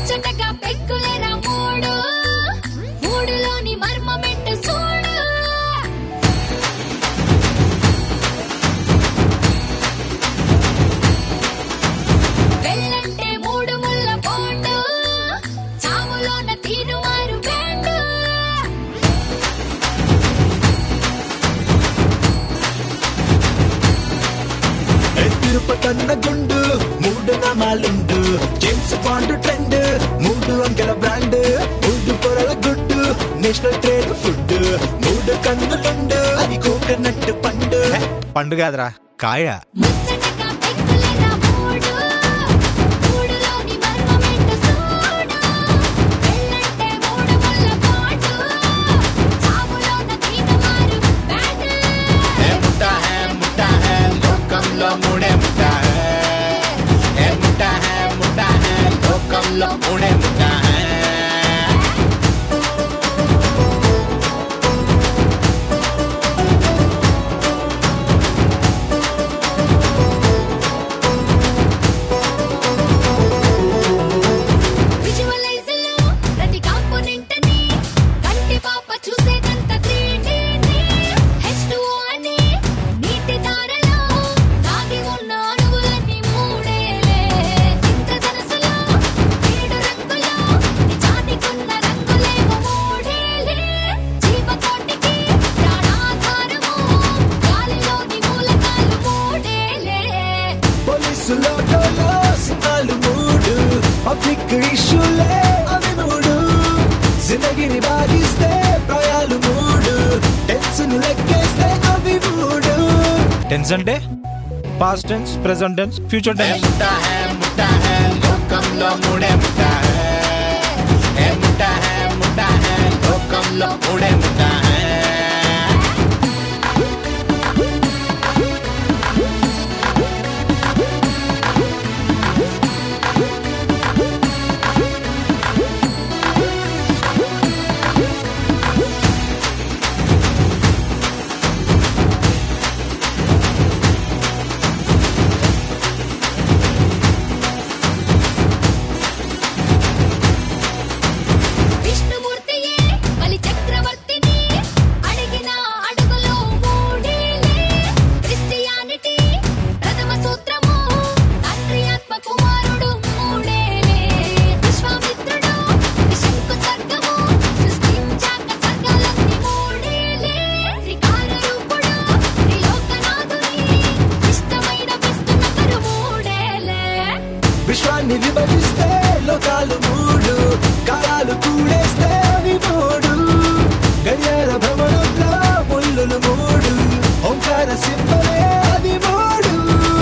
ముచ్చటగా పెక్కులేరా మూడు మూడులోని మర్మమెంటు చూడు వెళ్ళంటే మూడు ముళ్ళ పోండు చావులోన తీరుమారు బెండు ఏ తిరుపతన్న గుండు మూడు నామాలుండు జేమ్స్ బాండ్ ట్రెండ్ మూడు అంకెల బ్రాండ్ మూడు పొరల గుడ్డు నేషనల్ ట్రేడ్ ఫుడ్ మూడు కన్నులుండు అది కోకోనట్ పండు పండు కాదురా కాయ ముచ్చటగా పెక్కులేరా మూడు మూడులోని మర్మమెంటు చూడు వెళ్ళంటే మూడు ముళ్ళ పోండు చావులోన తీరుమారు బెండు ఏ ముట్ట హే ముట్ట హే లోకంలో మూడే ముట్ట హే ఏ ముట్ట హే ముట్ట హే లోకంలో మూడే ముట్ట హే విజువలైజర్లో ప్రతి కాంపోనెంట్ ని కంటి పాప చూసేదంత 3D ని H2O అని నీటి ధారలో దాగి ఉన్న అణువులన్నీ మూడేలే ఇంద్రధనుసులో ఏడు రంగులో నిజానికున్న రంగులేమో మూడేలే జీవకోటికి ప్రాణాధారము గాలిలోని మూలకాలు మూడేలే పోలీసులో డోలో సింహాలు మూడు పబ్లిక్ ఇష్యూలే అవి మూడు జిందగిని బాగిస్తే ప్రయాలు మూడు టెన్షన్ లెక్కేస్తే అవి మూడు టెన్స్ అంటే past tense present tense future tense ముట్ట హే ముట్ట హే లోకంలో మూడే ముట్ట హే ఏ ముట్ట హే ముట్ట హే లోకంలో మూడే ముట్ట హే విష్ణుమూర్తియే బలి చక్రవర్తిని అడిగిన అడుగులో మూడేలే క్రిస్టియానిటీ ప్రథమ సూత్రము తండ్రి ఆత్మ కుమారుడు మూడేలే విశ్వామిత్రుడు విశంకు సర్గము సృష్టించాక సర్గాలన్నీ మూడేలే త్రికార రూపుడు త్రిలోకనాథుని ఇష్టమైన విష్ణునగరు మూడేలే విశ్వాన్ని విభజిస్తే లోకాలు మూడు కాలాలు కూడేస్తే అవి మూడు గడియార భ్రమణంలో ముళ్ళులు మూడు ఓంకార సింహలే అది మూడు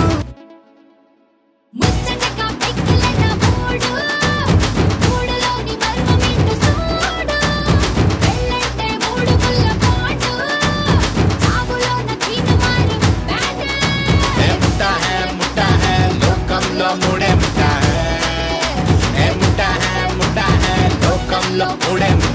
ముచ్చటగా పెక్కులైన మూడు మూడులోని మర్మమెంటు చూడు వెళ్ళంటే మూడు ముళ్ళ పోటు చావులోన తీనుమారు బ్యాడ్ ఏ ముట్ట హే ముట్ట హే లోకంలో మూడే ముట్ట హే ఏ ముట్ట హే ముట్ట హే లోకంలో మూడే ముట్ట